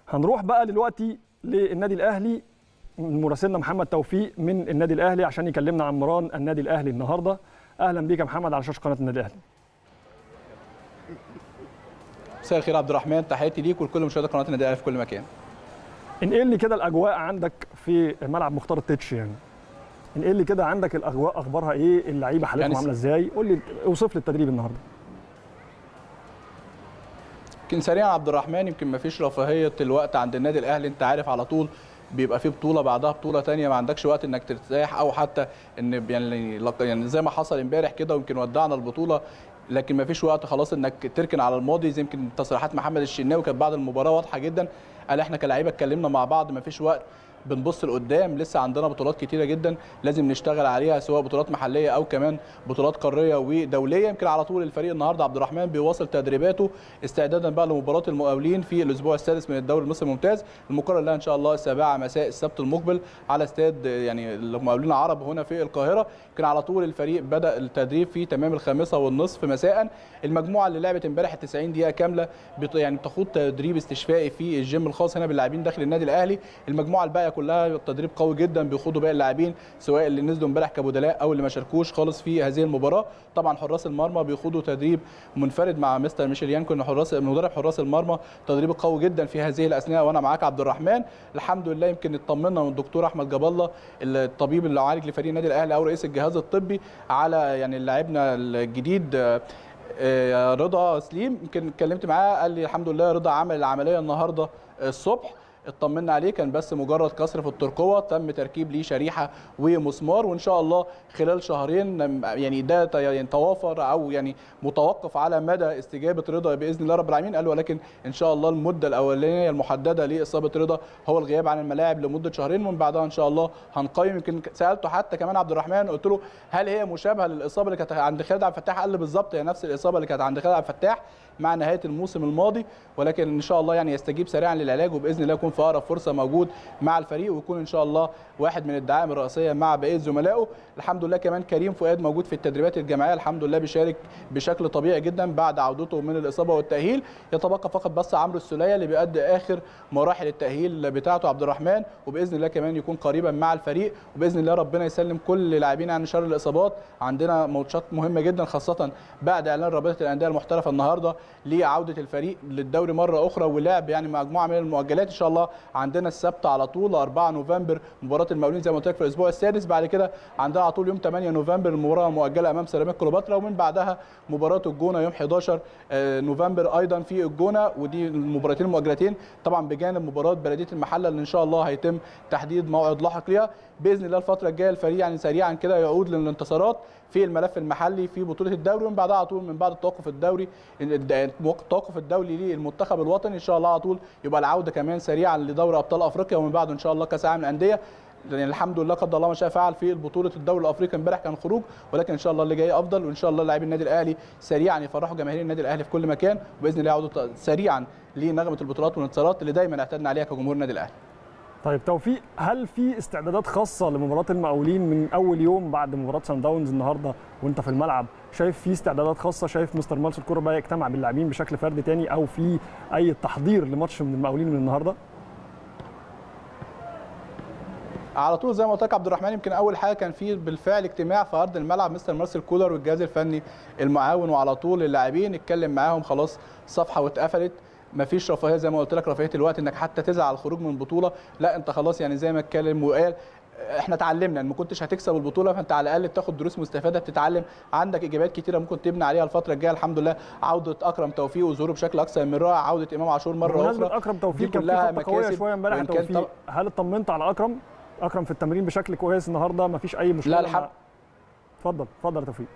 هنروح بقى دلوقتي للنادي الاهلي مراسلنا محمد توفيق من النادي الاهلي عشان يكلمنا عن مران النادي الاهلي النهارده اهلا بيك يا محمد على شاشه قناه النادي الاهلي مساء الخير عبد الرحمن تحياتي ليك ولكل مشاهدي قناه النادي الاهلي في كل مكان انقل لي كده الاجواء عندك في ملعب مختار التتش يعني انقل لي كده عندك الاجواء اخبارها ايه اللعيبه حالتهم يعني س- عامله ازاي قول لي اوصف لي التدريب النهارده يمكن سريعا عبد الرحمن يمكن ما فيش رفاهيه الوقت عند النادي الاهلي انت عارف على طول بيبقى في بطوله بعدها بطوله تانية ما عندكش وقت انك ترتاح او حتى ان يعني لق- يعني زي ما حصل امبارح كده ويمكن ودعنا البطوله لكن ما فيش وقت خلاص انك تركن على الماضي زي يمكن تصريحات محمد الشناوي كانت بعد المباراه واضحه جدا قال احنا كلاعيبه اتكلمنا مع بعض ما فيش وقت بنبص لقدام لسه عندنا بطولات كتيره جدا لازم نشتغل عليها سواء بطولات محليه او كمان بطولات قاريه ودوليه يمكن على طول الفريق النهارده عبد الرحمن بيواصل تدريباته استعدادا بقى لمباراه المقاولين في الاسبوع السادس من الدوري المصري الممتاز المقرر لها ان شاء الله السابعه مساء السبت المقبل على استاد يعني المقاولين العرب هنا في القاهره كان على طول الفريق بدا التدريب في تمام الخامسه والنصف مساء المجموعه اللي لعبت امبارح ال 90 دقيقه كامله بت- يعني بتخوض تدريب استشفائي في الجيم الخاص هنا باللاعبين داخل النادي الاهلي المجموعه الباقيه كلها تدريب قوي جدا بيخوضوا باقي اللاعبين سواء اللي نزلوا امبارح كبدلاء او اللي ما شاركوش خالص في هذه المباراه طبعا حراس المرمى بيخوضوا تدريب منفرد مع مستر ميشيل يانكو إن حراس مدرب حراس المرمى تدريب قوي جدا في هذه الاثناء وانا معاك عبد الرحمن الحمد لله يمكن اطمنا من الدكتور احمد جاب الله الطبيب اللي عالج لفريق النادي الاهلي او رئيس الجهاز الطبي على يعني لاعبنا الجديد آه، آه، رضا سليم يمكن اتكلمت معاه قال لي الحمد لله رضا عمل العمليه النهارده الصبح اطمنا عليه كان بس مجرد كسر في الترقوه تم تركيب ليه شريحه ومسمار وان شاء الله خلال شهرين يعني ده ت- يعني توافر او يعني متوقف على مدى استجابه رضا باذن الله رب العالمين قال ولكن ان شاء الله المده الاولانيه المحدده لاصابه رضا هو الغياب عن الملاعب لمده شهرين ومن بعدها ان شاء الله هنقيم يمكن سالته حتى كمان عبد الرحمن قلت له هل هي مشابهه للاصابه اللي كانت عند خالد عبد الفتاح قال لي بالظبط هي نفس الاصابه اللي كانت عند خالد عبد الفتاح مع نهايه الموسم الماضي ولكن ان شاء الله يعني يستجيب سريعا للعلاج وباذن الله يكون في اقرب فرصه موجود مع الفريق ويكون ان شاء الله واحد من الدعائم الرئيسيه مع بقيه زملائه الحمد لله كمان كريم فؤاد موجود في التدريبات الجماعيه الحمد لله بيشارك بشكل طبيعي جدا بعد عودته من الاصابه والتاهيل يتبقى فقط بس عمرو السوليه اللي بيؤدي اخر مراحل التاهيل بتاعته عبد الرحمن وباذن الله كمان يكون قريبا مع الفريق وباذن الله ربنا يسلم كل لاعبين عن شر الاصابات عندنا ماتشات مهمه جدا خاصه بعد اعلان رابطه الانديه المحترفه النهارده لعوده الفريق للدوري مره اخرى ولعب يعني مجموعه من المؤجلات ان شاء الله عندنا السبت على طول 4 نوفمبر مباراه المقاولين زي ما قلت لك في الاسبوع السادس بعد كده عندنا على طول يوم 8 نوفمبر المباراه المؤجله امام سيراميك كليوباترا ومن بعدها مباراه الجونه يوم 11 آه، نوفمبر ايضا في الجونه ودي المباراتين المؤجلتين طبعا بجانب مباراه بلديه المحله اللي ان شاء الله هيتم تحديد موعد لاحق ليها باذن الله الفتره الجايه الفريق يعني سريعا كده يعود للانتصارات في الملف المحلي في بطوله الدوري ومن بعدها على طول من بعد التوقف الدوري التوقف الدولي للمنتخب الوطني ان شاء الله على طول يبقى العوده كمان سريعا لدوري ابطال افريقيا ومن بعده ان شاء الله كاس العالم للانديه يعني الحمد لله قدر الله ما شاء فعل في بطوله الدوري الافريقي امبارح كان خروج ولكن ان شاء الله اللي جاي افضل وان شاء الله لاعبي النادي الاهلي سريعا يفرحوا جماهير النادي الاهلي في كل مكان وباذن الله يعودوا سريعا لنغمه البطولات والانتصارات اللي دايما اعتدنا عليها كجمهور النادي الاهلي طيب توفيق هل في استعدادات خاصه لمباراه المقاولين من اول يوم بعد مباراه سان داونز النهارده وانت في الملعب شايف في استعدادات خاصه شايف مستر مارسيل كوره بقى يجتمع باللاعبين بشكل فردي تاني او في اي تحضير لماتش من المقاولين من النهارده على طول زي ما قلت لك عبد الرحمن يمكن اول حاجه كان في بالفعل اجتماع في ارض الملعب مستر مارسيل كولر والجهاز الفني المعاون وعلى طول اللاعبين اتكلم معاهم خلاص صفحه واتقفلت مفيش رفاهيه زي ما قلت لك رفاهيه الوقت انك حتى تزعل على الخروج من البطوله لا انت خلاص يعني زي ما اتكلم وقال احنا اتعلمنا ان ما كنتش هتكسب البطوله فانت على الاقل بتاخد دروس مستفاده بتتعلم عندك ايجابيات كتيره ممكن تبني عليها الفتره الجايه الحمد لله عوده اكرم توفيق وظهوره بشكل اكثر من رائع عوده امام عاشور مره اخرى بمناسبه اكرم توفيق دي كان في كلها خطه قويه مكاسب شويه امبارح يا وإن كان توفيق طب- هل اطمنت على اكرم اكرم في التمرين بشكل كويس النهارده مفيش اي مشكله لا الحمد مع- اتفضل اتفضل يا توفيق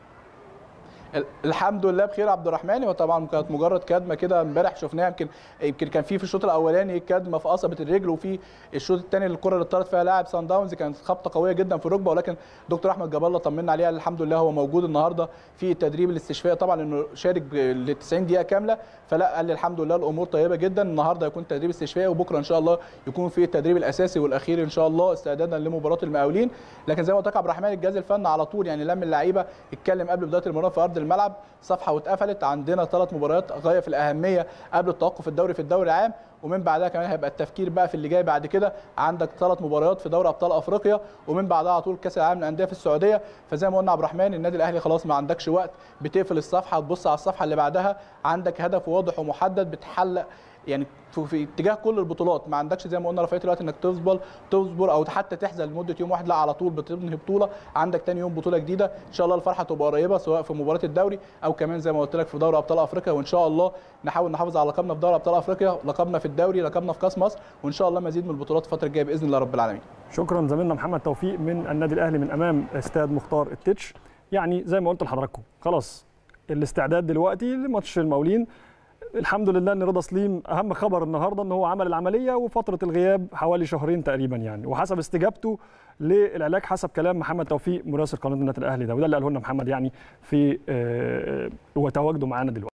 الحمد لله بخير عبد الرحمن وطبعا كانت مجرد كدمه كده امبارح شفناها يمكن يمكن كان في في الشوط الاولاني كدمه في قصبه الرجل وفي الشوط الثاني الكره اللي طارت فيها لاعب سان داونز كانت خبطه قويه جدا في الركبه ولكن دكتور احمد جاب الله طمنا عليها الحمد لله هو موجود النهارده في التدريب الاستشفائي طبعا انه شارك ل 90 دقيقه كامله فلا قال لي الحمد لله الامور طيبه جدا النهارده يكون تدريب استشفائي وبكره ان شاء الله يكون في التدريب الاساسي والاخير ان شاء الله استعدادا لمباراه المقاولين لكن زي ما قلت لك عبد الرحمن الجهاز الفني على طول يعني لم اللعيبه اتكلم قبل بدايه المباراه في ارض الملعب صفحه واتقفلت عندنا ثلاث مباريات غايه في الاهميه قبل التوقف الدوري في الدوري العام ومن بعدها كمان هيبقى التفكير بقى في اللي جاي بعد كده عندك ثلاث مباريات في دوري ابطال افريقيا ومن بعدها على طول كاس العالم للانديه في السعوديه فزي ما قلنا عبد الرحمن النادي الاهلي خلاص ما عندكش وقت بتقفل الصفحه تبص على الصفحه اللي بعدها عندك هدف واضح ومحدد بتحلق يعني في, في اتجاه كل البطولات ما عندكش زي ما قلنا رفعت الوقت انك تصبر تصبر او حتى تحزن لمده يوم واحد لا على طول بتنهي بطوله عندك تاني يوم بطوله جديده ان شاء الله الفرحه تبقى قريبه سواء في مباراه الدوري او كمان زي ما قلت لك في دوري ابطال افريقيا وان شاء الله نحاول نحافظ على لقبنا في دوري ابطال افريقيا لقبنا في الدوري لقبنا في كاس مصر وان شاء الله مزيد من البطولات الفتره الجايه باذن الله رب العالمين شكرا زميلنا محمد توفيق من النادي الاهلي من امام استاد مختار التتش يعني زي ما قلت لحضراتكم خلاص الاستعداد دلوقتي لماتش المقاولين الحمد لله ان رضا سليم اهم خبر النهارده ان هو عمل العمليه وفتره الغياب حوالي شهرين تقريبا يعني وحسب استجابته للعلاج حسب كلام محمد توفيق مراسل قناه النادي الاهلي ده وده اللي قاله لنا محمد يعني في وتواجده معانا دلوقتي